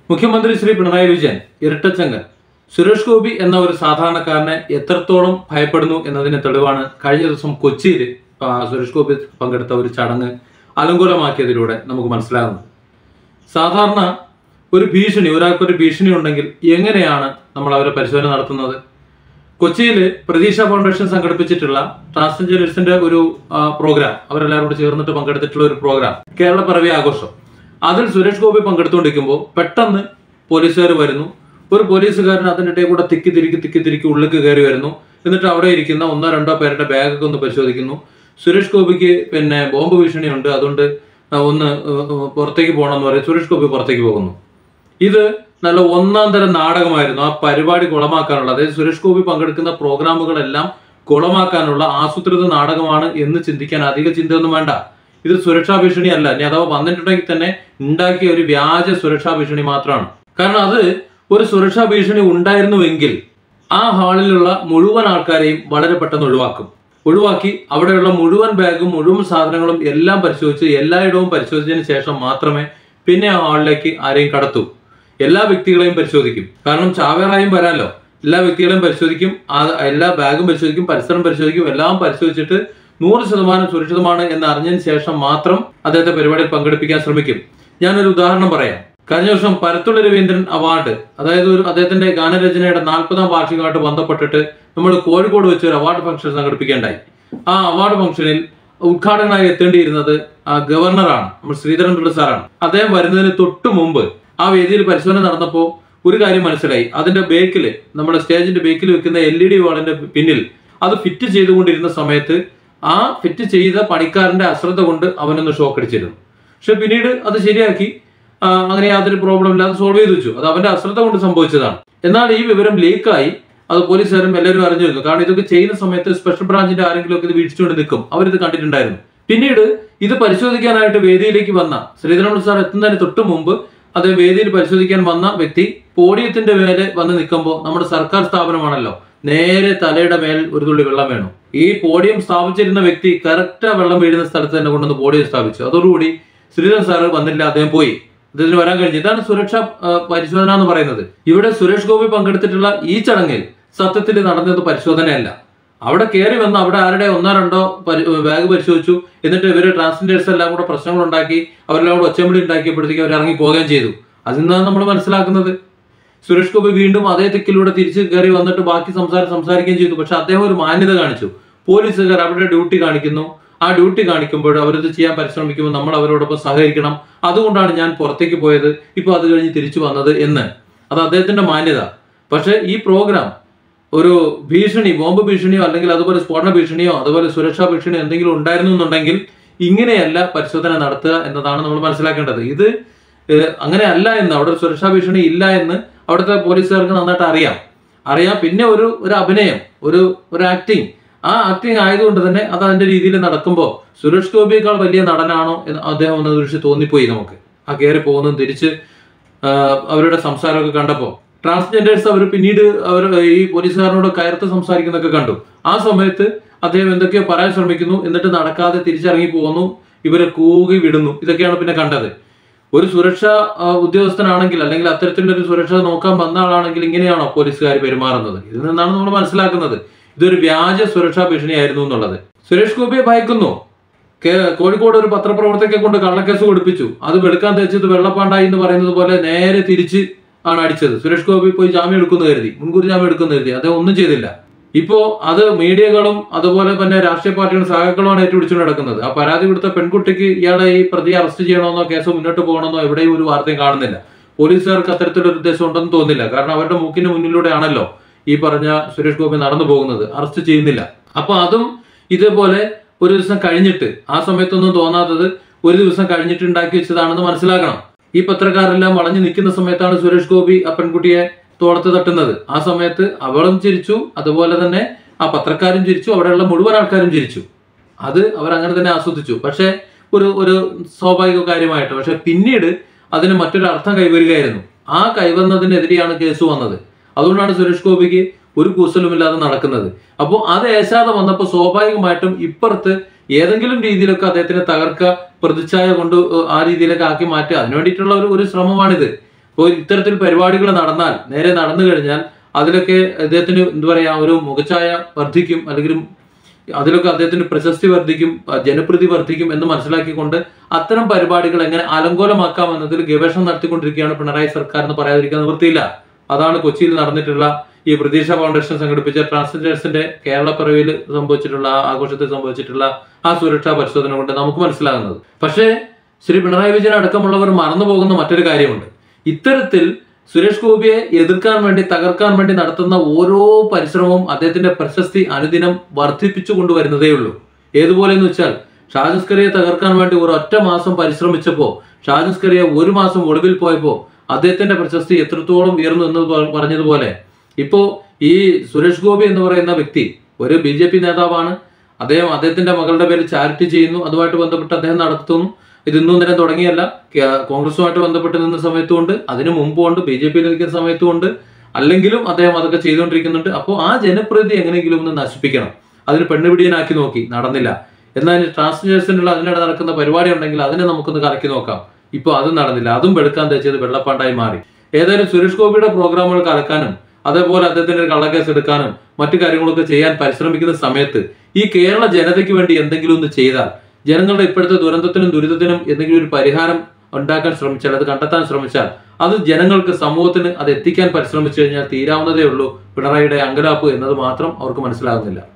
മുഖ്യമന്ത്രി ശ്രീ പിണറായി വിജയൻ ഇരട്ടച്ചങ്കൻ സുരേഷ് ഗോപി എന്ന ഒരു സാധാരണക്കാരനെ എത്രത്തോളം ഭയപ്പെടുന്നു എന്നതിന് തെളിവാണ് കഴിഞ്ഞ ദിവസം കൊച്ചിയിൽ ആ, സുരേഷ് ഗോപി പങ്കെടുത്ത ഒരു ചടങ്ങ് അലങ്കോലമാക്കിയതിലൂടെ നമുക്ക് മനസ്സിലാകുന്നത് സാധാരണ ഒരു ഭീഷണി ഒരാൾക്കൊരു ഭീഷണി ഉണ്ടെങ്കിൽ എങ്ങനെയാണ് നമ്മൾ അവരെ പരിശോധന നടത്തുന്നത് കൊച്ചിയിൽ പ്രതീക്ഷ ഫൗണ്ടേഷൻ സംഘടിപ്പിച്ചിട്ടുള്ള ട്രാൻസ്ജെൻഡേഴ്സിന്റെ ഒരു ആ, പ്രോഗ്രാം അവരെല്ലാവരും കൂടി ചേർന്നിട്ട് പങ്കെടുത്തിട്ടുള്ള ഒരു പ്രോഗ്രാം കേരള പിറവി ആഘോഷം അതിൽ സുരേഷ് ഗോപി പങ്കെടുത്തുകൊണ്ടിരിക്കുമ്പോൾ പെട്ടെന്ന് പോലീസുകാർ വരുന്നു ഒരു പോലീസുകാരൻ അതിൻ്റെ ഇടയിൽ കൂടെ തിക്കി തിരിക്കി തിക്കി തിരിക്കി ഉള്ളിലേക്ക് കയറി വരുന്നു എന്നിട്ട് അവിടെ ഇരിക്കുന്ന ഒന്നോ രണ്ടോ പേരുടെ ബാഗൊക്കെ ഒന്ന് പരിശോധിക്കുന്നു സുരേഷ് ഗോപിക്ക് പിന്നെ ബോംബ് ഭീഷണിയുണ്ട് അതുകൊണ്ട് ആ, ഒന്ന് ഏഹ്, പുറത്തേക്ക് പോകണമെന്ന് പറയും സുരേഷ് ഗോപി പുറത്തേക്ക് പോകുന്നു ഇത് നല്ല ഒന്നാം തരം നാടകമായിരുന്നു ആ പരിപാടി കുളമാക്കാനുള്ള അതായത് സുരേഷ് ഗോപി പങ്കെടുക്കുന്ന പ്രോഗ്രാമുകളെല്ലാം കുളമാക്കാനുള്ള ആസൂത്രിത നാടകമാണ് എന്ന് ചിന്തിക്കാൻ അധിക ചിന്തയൊന്നും വേണ്ട ഇത് സുരക്ഷാ ഭീഷണി അല്ല ഇനി അഥവാ വന്നിട്ടുണ്ടെങ്കിൽ തന്നെ ഉണ്ടാക്കിയ ഒരു വ്യാജ സുരക്ഷാ ഭീഷണി മാത്രമാണ് കാരണം അത് ഒരു സുരക്ഷാ ഭീഷണി ഉണ്ടായിരുന്നുവെങ്കിൽ ആ ഹാളിലുള്ള മുഴുവൻ ആൾക്കാരെയും വളരെ പെട്ടെന്ന് ഒഴിവാക്കും ഒഴിവാക്കി അവിടെയുള്ള മുഴുവൻ ബാഗും മുഴുവൻ സാധനങ്ങളും എല്ലാം പരിശോധിച്ച് എല്ലായിടവും പരിശോധിച്ചതിന് ശേഷം മാത്രമേ പിന്നെ ആ ഹാളിലേക്ക് ആരെയും കടത്തൂ എല്ലാ വ്യക്തികളെയും പരിശോധിക്കും കാരണം ചാവേറായും വരാമല്ലോ എല്ലാ വ്യക്തികളെയും പരിശോധിക്കും ആ എല്ലാ ബാഗും പരിശോധിക്കും പരിസരം പരിശോധിക്കും എല്ലാം പരിശോധിച്ചിട്ട് നൂറ് ശതമാനം സുരക്ഷിതമാണ് എന്ന് അറിഞ്ഞതിന് ശേഷം മാത്രം അദ്ദേഹത്തെ പരിപാടിയിൽ പങ്കെടുപ്പിക്കാൻ ശ്രമിക്കും ഞാനൊരു ഉദാഹരണം പറയാം കഴിഞ്ഞ വർഷം പരത്തുള്ള രവീന്ദ്രൻ അവാർഡ് അതായത് ഒരു അദ്ദേഹത്തിന്റെ ഗാനരചനയുടെ നാൽപ്പതാം വാർഷികമായിട്ട് ബന്ധപ്പെട്ടിട്ട് നമ്മൾ കോഴിക്കോട് വെച്ച് ഒരു അവാർഡ് ഫംഗ്ഷൻ സംഘടിപ്പിക്കേണ്ടായി ആ അവാർഡ് ഫംഗ്ഷനിൽ ഉദ്ഘാടകനായി എത്തേണ്ടിയിരുന്നത് ആ ഗവർണറാണ് നമ്മൾ ശ്രീധരൻ പിള്ള സാറാണ് അദ്ദേഹം വരുന്നതിന് തൊട്ട് മുമ്പ് ആ വേദിയിൽ പരിശോധന നടന്നപ്പോൾ ഒരു കാര്യം മനസ്സിലായി അതിന്റെ ബേക്കിൽ നമ്മുടെ സ്റ്റേജിന്റെ ബേക്കിൽ വെക്കുന്ന എൽ ഇ ഡി വാളിന്റെ പിന്നിൽ അത് ഫിറ്റ് ചെയ്തുകൊണ്ടിരുന്ന സമയത്ത് ആ ഫിറ്റ് ചെയ്ത പണിക്കാരന്റെ അശ്രദ്ധ കൊണ്ട് അവനൊന്ന് ഷോക്ക് അടിച്ചിരുന്നു പക്ഷെ പിന്നീട് അത് ശരിയാക്കി ആ, അങ്ങനെ യാതൊരു പ്രോബ്ലം ഇല്ലാതെ സോൾവ് ചെയ്ത് വെച്ചു അത് അവന്റെ അശ്രദ്ധ കൊണ്ട് സംഭവിച്ചതാണ് എന്നാൽ ഈ വിവരം ലീക്കായി അത് പോലീസുകാരും എല്ലാവരും അറിഞ്ഞിരുന്നു കാരണം ഇതൊക്കെ ചെയ്യുന്ന സമയത്ത് സ്പെഷ്യൽ ബ്രാഞ്ചിന്റെ ആരെങ്കിലും ഒക്കെ ഇത് വീഴ്ചച്ചുകൊണ്ട് നിൽക്കും അവരിത് കണ്ടിട്ടുണ്ടായിരുന്നു പിന്നീട് ഇത് പരിശോധിക്കാനായിട്ട് വേദിയിലേക്ക് വന്ന ശ്രീധരൻ സാർ എത്തുന്നതിന് തൊട്ട് മുമ്പ് അത് വേദിയിൽ പരിശോധിക്കാൻ വന്ന വ്യക്തി പോഡിയത്തിന്റെ മേലെ വന്ന് നിൽക്കുമ്പോൾ നമ്മുടെ സർക്കാർ സ്ഥാപനമാണല്ലോ നേരെ തലയുടെ മേൽ ഒരു തുള്ളി വെള്ളം വേണം ഈ പോഡിയം സ്ഥാപിച്ചിരുന്ന വ്യക്തി കറക്റ്റ് ആ വെള്ളം വീഴുന്ന സ്ഥലത്ത് തന്നെ കൊണ്ടുവന്ന് പോഡിയം സ്ഥാപിച്ചു അതോടുകൂടി ശ്രീധരൻ സാറ് വന്നില്ല അദ്ദേഹം പോയി അദ്ദേഹത്തിന് വരാൻ കഴിഞ്ഞു ഇതാണ് സുരക്ഷാ ആ, പരിശോധന എന്ന് പറയുന്നത് ഇവിടെ സുരേഷ് ഗോപി പങ്കെടുത്തിട്ടുള്ള ഈ ചടങ്ങിൽ സത്യത്തിൽ നടന്നത് പരിശോധനയല്ല അവിടെ കയറി വന്ന് അവിടെ ആരുടെ ഒന്നോ രണ്ടോ പരി- ബാഗ് പരിശോധിച്ചു എന്നിട്ട് ഇവര് ട്രാൻസ്ജെൻഡേഴ്സ് എല്ലാം കൂടെ പ്രശ്നങ്ങൾ ഉണ്ടാക്കി അവരെല്ലാം കൂടെ ഒച്ചമ്പിളി ഉണ്ടാക്കിയപ്പോഴത്തേക്ക് അവർ ഇറങ്ങി പോവുകയും ചെയ്തു അതിൽ നിന്നാണ് നമ്മൾ മനസ്സിലാക്കുന്നത് സുരേഷ് ഗോപി വീണ്ടും അതേ ദിക്കിലൂടെ തിരിച്ച് കയറി വന്നിട്ട് ബാക്കി സംസാരം സംസാരിക്കുകയും ചെയ്തു പക്ഷെ അദ്ദേഹം ഒരു മാന്യത കാണിച്ചു പോലീസുകാർ അവരുടെ ഡ്യൂട്ടി കാണിക്കുന്നു ആ ഡ്യൂട്ടി കാണിക്കുമ്പോൾ അവരത് ചെയ്യാൻ പരിശ്രമിക്കുമ്പോൾ നമ്മൾ അവരോടൊപ്പം സഹകരിക്കണം അതുകൊണ്ടാണ് ഞാൻ പുറത്തേക്ക് പോയത് ഇപ്പോൾ അത് കഴിഞ്ഞ് തിരിച്ചു വന്നത് എന്ന് അത് അദ്ദേഹത്തിന്റെ മാന്യത പക്ഷേ ഈ പ്രോഗ്രാം ഒരു ഭീഷണി ബോംബ് ഭീഷണിയോ അല്ലെങ്കിൽ അതുപോലെ സ്ഫോടന ഭീഷണിയോ അതുപോലെ സുരക്ഷാ ഭീഷണിയോ എന്തെങ്കിലും ഉണ്ടായിരുന്നു എന്നുണ്ടെങ്കിൽ ഇങ്ങനെയല്ല പരിശോധന നടത്തുക എന്നതാണ് നമ്മൾ മനസ്സിലാക്കേണ്ടത് ഇത് ഏഹ്, അങ്ങനെയല്ല എന്ന് അവിടെ ഒരു സുരക്ഷാ ഭീഷണി ഇല്ല എന്ന് അവിടുത്തെ പോലീസുകാർക്ക് നന്നായിട്ട് അറിയാം അറിയാം പിന്നെ ഒരു ഒരു അഭിനയം ഒരു ഒരു ആക്ടിങ് ആ ആക്ടിങ് ആയതുകൊണ്ട് തന്നെ അത് അതിന്റെ രീതിയിൽ നടക്കുമ്പോൾ സുരേഷ് ഗോപിയേക്കാൾ വലിയ നടനാണോ എന്ന് അദ്ദേഹം ഒന്ന് ദൃശ്യം തോന്നിപ്പോയി നമുക്ക് ആ കയറി പോകുന്നതും തിരിച്ച് ആ, അവരുടെ സംസാരമൊക്കെ കണ്ടപ്പോൾ ട്രാൻസ്ജെൻഡേഴ്സ് അവർ പിന്നീട് അവർ ഈ പോലീസുകാരനോട് കയർത്ത് സംസാരിക്കുന്നൊക്കെ കണ്ടു ആ സമയത്ത് അദ്ദേഹം എന്തൊക്കെയോ പറയാൻ ശ്രമിക്കുന്നു എന്നിട്ട് നടക്കാതെ തിരിച്ചിറങ്ങി പോകുന്നു ഇവരെ കൂകി വിടുന്നു ഇതൊക്കെയാണ് പിന്നെ കണ്ടത് ഒരു സുരക്ഷാ ആ, ഉദ്യോഗസ്ഥനാണെങ്കിൽ അല്ലെങ്കിൽ അത്തരത്തിലുള്ള ഒരു സുരക്ഷ നോക്കാൻ വന്ന ആളാണെങ്കിൽ ഇങ്ങനെയാണോ പോലീസുകാർ പെരുമാറുന്നത് ഇതിൽ നിന്നാണ് നമ്മൾ മനസ്സിലാക്കുന്നത് ഇതൊരു വ്യാജ സുരക്ഷാ ഭീഷണിയായിരുന്നു എന്നുള്ളത് സുരേഷ് ഗോപിയെ ഭയക്കുന്നു കേ- കോഴിക്കോട് ഒരു പത്രപ്രവർത്തകരെ കൊണ്ട് കള്ളക്കേസ് കൊടുപ്പിച്ചു അത് വെളുക്കാൻ തേച്ചത് വെള്ളപ്പാണ്ടായി എന്ന് പറയുന്നത് പോലെ നേരെ തിരിച്ച് ആണ് അടിച്ചത് സുരേഷ് ഗോപി പോയി ജാമ്യം എടുക്കുന്നു കരുതി മുൻകൂർ ജാമ്യം എടുക്കുന്നു കരുതി അദ്ദേഹം ഒന്നും ചെയ്തില്ല ഇപ്പോ അത് മീഡിയകളും അതുപോലെ തന്നെ രാഷ്ട്രീയ പാർട്ടികളും സഹാക്കളുമാണ് ഏറ്റുപിടിച്ചുകൊണ്ട് നടക്കുന്നത് ആ പരാതി കൊടുത്ത പെൺകുട്ടിക്ക് ഇയാളെ ഈ പ്രതി അറസ്റ്റ് ചെയ്യണമെന്നോ കേസ് മുന്നോട്ട് പോകണമെന്നോ എവിടെയും ഒരു വാർത്തയും കാണുന്നില്ല പോലീസുകാർക്ക് അത്തരത്തിലൊരു ഉദ്ദേശം ഉണ്ടെന്ന് തോന്നുന്നില്ല കാരണം അവരുടെ മൂക്കിന് മുന്നിലൂടെയാണല്ലോ ഈ പറഞ്ഞ സുരേഷ് ഗോപി നടന്നു പോകുന്നത് അറസ്റ്റ് ചെയ്യുന്നില്ല അപ്പൊ അതും ഇതേപോലെ ഒരു ദിവസം കഴിഞ്ഞിട്ട് ആ സമയത്തൊന്നും തോന്നാത്തത് ഒരു ദിവസം കഴിഞ്ഞിട്ട് ഉണ്ടാക്കി വെച്ചതാണെന്ന് മനസ്സിലാക്കണം ഈ പത്രക്കാരെല്ലാം വളഞ്ഞു നിൽക്കുന്ന സമയത്താണ് സുരേഷ് ഗോപി ആ പെൺകുട്ടിയെ തോളത്ത് തട്ടുന്നത് ആ സമയത്ത് അവളും ചിരിച്ചു അതുപോലെ തന്നെ ആ പത്രക്കാരും ചിരിച്ചു അവിടെയുള്ള മുഴുവൻ ആൾക്കാരും ചിരിച്ചു അത് അവർ അങ്ങനെ തന്നെ ആസ്വദിച്ചു പക്ഷേ ഒരു ഒരു സ്വാഭാവിക കാര്യമായിട്ട് പക്ഷെ പിന്നീട് അതിന് മറ്റൊരു അർത്ഥം കൈവരികയായിരുന്നു ആ കൈവന്നതിനെതിരെയാണ് കേസ് വന്നത് അതുകൊണ്ടാണ് സുരേഷ് ഗോപിക്ക് ഒരു കൂസലുമില്ലാതെ നടക്കുന്നത് അപ്പോൾ അത് ഏശാതെ വന്നപ്പോൾ സ്വാഭാവികമായിട്ടും ഇപ്പുറത്ത് ഏതെങ്കിലും രീതിയിലൊക്കെ അദ്ദേഹത്തിനെ തകർക്കുക പ്രതിച്ഛായ കൊണ്ട് ആ രീതിയിലൊക്കെ ആക്കി മാറ്റുക അതിനു വേണ്ടിയിട്ടുള്ള ഒരു ഒരു ശ്രമമാണിത് ഇപ്പോൾ ഇത്തരത്തിൽ പരിപാടികൾ നടന്നാൽ നേരെ നടന്നു കഴിഞ്ഞാൽ അതിലൊക്കെ അദ്ദേഹത്തിന് എന്താ പറയാ ഒരു മുഖച്ഛായ വർദ്ധിക്കും അല്ലെങ്കിൽ അതിലൊക്കെ അദ്ദേഹത്തിന് പ്രശസ്തി വർദ്ധിക്കും അഹ് ജനപ്രീതി വർദ്ധിക്കും എന്ന് മനസ്സിലാക്കിക്കൊണ്ട് അത്തരം പരിപാടികൾ എങ്ങനെ അലങ്കോലമാക്കാം എന്നതിൽ ഗവേഷണം നടത്തിക്കൊണ്ടിരിക്കുകയാണ് പിണറായി സർക്കാർ എന്ന് പറയാതിരിക്കാൻ നിവൃത്തിയില്ല അതാണ് കൊച്ചിയിൽ നടന്നിട്ടുള്ള ഈ പ്രതീക്ഷ ഫൗണ്ടേഷൻ സംഘടിപ്പിച്ച ട്രാൻസ്ജെൻഡേഴ്സിന്റെ കേരള പിറവിയിൽ സംഭവിച്ചിട്ടുള്ള ആ ആഘോഷത്തിൽ സംഭവിച്ചിട്ടുള്ള ആ സുരക്ഷാ പരിശോധന കൊണ്ട് നമുക്ക് മനസ്സിലാകുന്നത് പക്ഷേ ശ്രീ പിണറായി വിജയൻ അടക്കമുള്ളവർ മറന്നു പോകുന്ന മറ്റൊരു കാര്യമുണ്ട് ഇത്തരത്തിൽ സുരേഷ് ഗോപിയെ എതിർക്കാൻ വേണ്ടി തകർക്കാൻ വേണ്ടി നടത്തുന്ന ഓരോ പരിശ്രമവും അദ്ദേഹത്തിന്റെ പ്രശസ്തി അനുദിനം വർദ്ധിപ്പിച്ചു കൊണ്ടുവരുന്നതേ ഉള്ളൂ ഏതുപോലെ എന്ന് വെച്ചാൽ ഷാജസ്കറിയെ തകർക്കാൻ വേണ്ടി ഒരു ഒറ്റ മാസം പരിശ്രമിച്ചപ്പോൾ ഷാജസ്കറിയെ ഒരു മാസം ഒളിവിൽ പോയപ്പോൾ അദ്ദേഹത്തിന്റെ പ്രശസ്തി എത്രത്തോളം ഉയർന്നു എന്ന് പ- പറഞ്ഞതുപോലെ ഇപ്പോ ഈ സുരേഷ് ഗോപി എന്ന് പറയുന്ന വ്യക്തി ഒരു ബി ജെ പി നേതാവാണ് അദ്ദേഹം അദ്ദേഹത്തിന്റെ മകളുടെ പേരിൽ ചാരിറ്റി ചെയ്യുന്നു അതുമായിട്ട് ബന്ധപ്പെട്ട് അദ്ദേഹം നടത്തുന്നു ഇത് ഇന്നും ഇന്നലെ തുടങ്ങിയല്ല കേ- കോൺഗ്രസുമായിട്ട് ബന്ധപ്പെട്ട് നിന്ന സമയത്തും ഉണ്ട് അതിനു മുമ്പും ഉണ്ട് ബി ജെ പിയിൽ നിൽക്കുന്ന സമയത്തും ഉണ്ട് അല്ലെങ്കിലും അദ്ദേഹം അതൊക്കെ ചെയ്തുകൊണ്ടിരിക്കുന്നുണ്ട് അപ്പോൾ ആ ജനപ്രീതി എങ്ങനെയെങ്കിലും ഒന്ന് നശിപ്പിക്കണം അതിന് പെണ്ണുപിടിയനാക്കി നോക്കി നടന്നില്ല എന്നാൽ ട്രാൻസ്ജേഴ്സിനുള്ള അതിനിടെ നടക്കുന്ന പരിപാടി ഉണ്ടെങ്കിൽ അതിനെ നമുക്കൊന്ന് കലക്കി നോക്കാം ഇപ്പോൾ അതും നടന്നില്ല അതും വെളുക്കാൻ തേച്ചത് വെള്ളപ്പാണ്ടായി മാറി ഏതായാലും സുരേഷ് ഗോപിയുടെ പ്രോഗ്രാമുകൾ കലക്കാനും അതേപോലെ അദ്ദേഹത്തിന്റെ ഒരു കള്ളക്കേസ് എടുക്കാനും മറ്റു കാര്യങ്ങളൊക്കെ ചെയ്യാൻ പരിശ്രമിക്കുന്ന സമയത്ത് ഈ കേരള ജനതയ്ക്ക് വേണ്ടി എന്തെങ്കിലും ഒന്ന് ചെയ്താൽ ജനങ്ങളുടെ ഇപ്പോഴത്തെ ദുരന്തത്തിനും ദുരിതത്തിനും എന്തെങ്കിലും ഒരു പരിഹാരം ഉണ്ടാക്കാൻ ശ്രമിച്ചാൽ അത് കണ്ടെത്താൻ ശ്രമിച്ചാൽ അത് ജനങ്ങൾക്ക് സമൂഹത്തിന് അത് എത്തിക്കാൻ പരിശ്രമിച്ചു കഴിഞ്ഞാൽ തീരാവുന്നതേ ഉള്ളൂ പിണറായിയുടെ അങ്കലാപ്പ് എന്നത് മാത്രം അവർക്ക് മനസ്സിലാകുന്നില്ല